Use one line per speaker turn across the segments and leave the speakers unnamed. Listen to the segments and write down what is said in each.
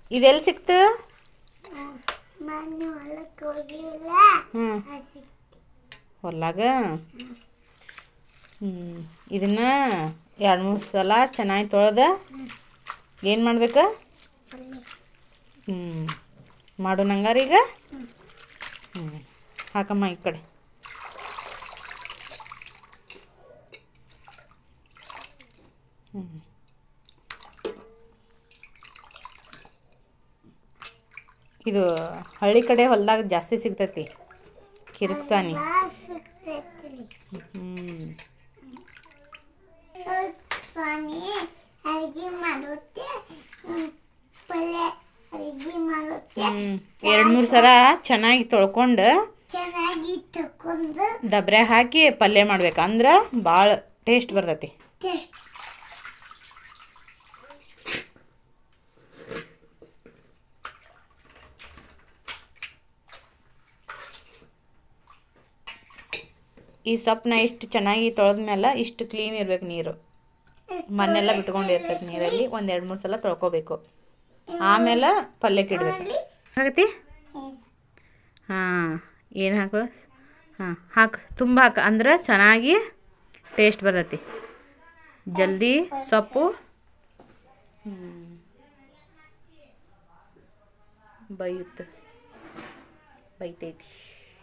ಇದೆಲ್ಲಿ ಸಿಕ್ತು
ಮಣ್ಣು ಹೊಲಕ್ಕೆ ಹೋಗಿಲ್ಲ
ಹ್ಞೂ
ಹಸಿ
ಹೊಲ್ಲಾಗ ಹ್ಞೂ ಇದನ್ನ ಎರಡು ಮೂರು ಸಲ ಚೆನ್ನಾಗಿ ತೊಳೆದ ಏನು ಮಾಡ್ಬೇಕು
ಪಲ್ಯ
ಹ್ಞೂ ಮಾಡು ನಂಗಾರ ಈಗ ಹ್ಞೂ ಹಾಕಮ್ಮ ಈ ಕಡೆ ಹ್ಞೂ ಇದು ಹಳ್ಳಿ ಕಡೆ ಹೊಲ್ದಾಗ ಜಾಸ್ತಿ ಸಿಗ್ತೈತಿ ಕಿರಿಕ್ಸಾನಿ
ಸಿಗ್ತೈತ್ರಿ
ಹ್ಞೂ
ಸ್ವಾಮಿ ಅಡಿಗೆ ಮಾಡುತ್ತೆ ಹ್ಮ್, ಪಲ್ಯ ಅಡಿಗೆ ಮಾಡುತ್ತೆ
ಹ್ಞೂ ಎರಡು ಮೂರು ಸಲ ಚೆನ್ನಾಗಿ ತೊಳ್ಕೊಂಡು
ಚೆನ್ನಾಗಿ ತಕೊಂಡು
ದಬ್ರ್ಯಾಗ ಹಾಕಿ ಪಲ್ಯ ಮಾಡ್ಬೇಕು ಅಂದ್ರೆ ಭಾಳ ಟೇಸ್ಟ್ ಬರ್ತೈತಿ
ಟೇಸ್ಟ್
ಈ ಸೊಪ್ಪನ್ನ ಇಷ್ಟು ಚೆನ್ನಾಗಿ ತೊಳೆದ ಮೇಲೆ ಇಷ್ಟು ಕ್ಲೀನ್ ಇರ್ಬೇಕು ನೀರು ಮಣ್ಣೆಲ್ಲ ಬಿಟ್ಕೊಂಡಿರ್ತೈತಿ ನೀರಲ್ಲಿ ಒಂದು ಎರಡು ಮೂರು ಸಲ ತೊಳ್ಕೊಬೇಕು ಆಮೇಲೆ ಪಲ್ಯಕ್ಕೆ ಇಡ್ಬೇಕು ಆಗತಿ ಹಾಂ ಏನು ಹಾಕು ಹಾಂ ಹಾಕು ತುಂಬ ಹಾಕು ಅಂದ್ರೆ ಚೆನ್ನಾಗಿ ಟೇಸ್ಟ್ ಬರ್ತೈತಿ ಜಲ್ದಿ ಸೊಪ್ಪು ಹ್ಮ್. ಬೈಯುತ್ತೆ ಬೈತೈತಿ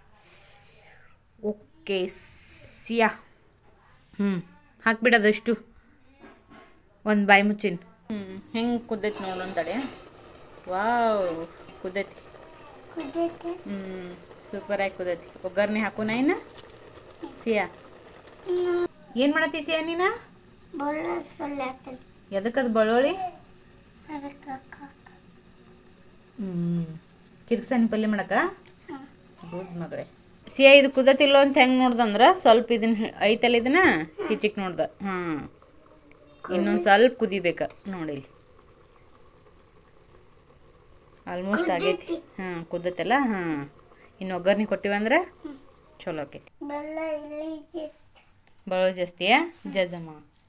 ಓಕೆ ಸಿಯಾ ಹ್ಞೂ ಹಾಕ್ಬಿಡೋದಷ್ಟು ಒಂದು ಬಾಯಿ ಮುಚ್ಚಿನ ಹ್ಞೂ ಹೆಂಗೆ ಕುದ್ದೈತಿ ನೋಡೋಣ ತಡೆ ವಾವ್ ಕುದ್ದೈತಿ
ಕುದೈತೆ
ಹ್ಞೂ ಸೂಪರಾಗಿ ಕುದೈತಿ ಒಗ್ಗರಣೆ ಹಾಕೋಣ ಏನು ಸಿಯಾ ಏನು ಮಾಡತ್ತಿ ಸಿಯಾ ನೀನು
ಬಳ್ಳ ಸೊಲ್ಲಾತಲ್
ಎದಕ್ಕದು ಬಳ್ಳುಳ್ಳಿ
ಅದಕ್ಕೆ ಹಾಕ್
ಹ್ಞೂ ಕಿರ್ಕ್ಸಾನಿ ಪಲ್ಯ ಮಾಡಕ್ಕ ಗುಡ್ ಮಗಳೇ ಸಿಯಾ ಇದು ಕುದತಿಲ್ಲೋ ಅಂತ ಹೆಂಗೆ ನೋಡ್ದಂದ್ರೆ ಸ್ವಲ್ಪ ಇದನ್ನ ಐತಲ್ಲ ಇದನ್ನ ಹಿಚಿಕ್ ನೋಡ್ದ ಹಾಂ ಇನ್ನೊಂದು ಸ್ವಲ್ಪ ಕುದಿಬೇಕು ನೋಡಿಲ್ಲಿ ಆಲ್ಮೋಸ್ಟ್ ಆಗೈತಿ ಹಾಂ ಕುದ್ದತ್ತಲ್ಲ ಹಾಂ ಇನ್ನು ಒಗ್ಗರಣೆ ಕೊಟ್ಟಿವಂದ್ರೆ ಚಲೋ ಆಕೈತಿ
ಬಳ್ಳ ಇಲ್ಲಿ ಜೆತ್
ಬಳ್ಳು ಜಾಸ್ತಿಯಾ ಜಜಮ್ಮ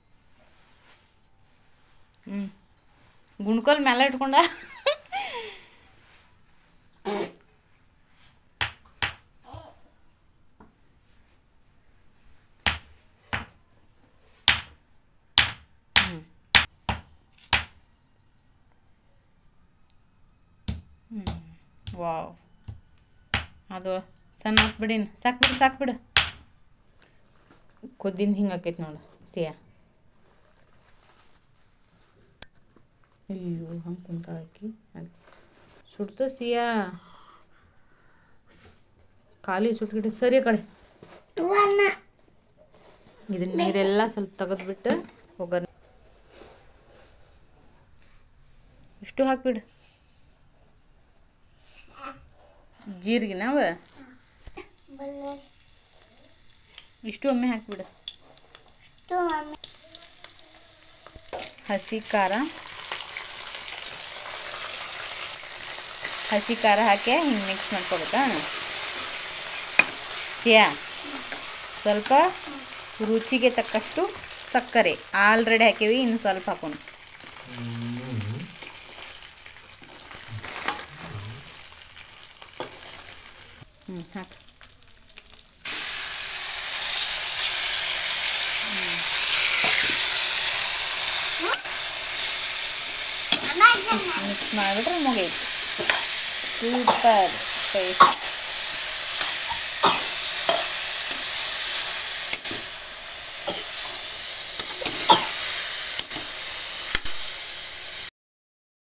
ಹ್ಞೂ ಗುಣ್ಕೋಲ್ ಮೇಲೆ ಇಟ್ಕೊಂಡ ಹ್ಞೂ ಹ್ಞೂ ವಾವ್ ಅದು ಸಣ್ಣ ಹಾಕ್ಬಿಡಿನ ಸಾಕ್ಬಿಡು ಸಾಕ್ಬಿಡು ಕುದ್ದಿಂದ ಹಿಂಗೆ ಆಕೈತಿ ನೋಡು ಸಿಯಾ ಅಯ್ಯೋ ಹಂಗೆ ಕುಂತಾಳಕಿ ಅದು ಸುಡ್ತ ಸಿಯಾ ಖಾಲಿ ಸುಟ್ಗಿಟ್ಟು ಸರಿ ಆ ಕಡೆ
ವನ
ಇದನ್ನ ನೀರೆಲ್ಲ ಸ್ವಲ್ಪ ತೆಗೆದ್ಬಿಟ್ಟು ಒಗ್ಗರಣೆ ಇಷ್ಟು ಹಾಕ್ಬಿಡು ಜೀರಿಗೆ ನಾವ
ಬಳ್ಳ
ಇಷ್ಟು ಒಮ್ಮೆ ಹಾಕ್ಬಿಡು
ಇಷ್ಟು ಆಮೇಲೆ
ಹಸಿ ಖಾರ ಹಸಿ ಖಾರ ಹಾಕಿ ಹಿಂಗೆ ಮಿಕ್ಸ್ ಮಾಡ್ಕೊಬೇಕಾ ಸಿಯಾ ಸ್ವಲ್ಪ ರುಚಿಗೆ ತಕ್ಕಷ್ಟು ಸಕ್ಕರೆ ಆಲ್ರೆಡಿ ಹಾಕೀವಿ ಇನ್ನು ಸ್ವಲ್ಪ ಹಾಕೋಣ ಹ್ಞೂ ಹಾಕಿ ಮಿಕ್ಸ್ ಮಾಡಿಬಿಟ್ರೆ ಮುಗೀತು ಸೂಪರ್ ಟೇಸ್ಟ್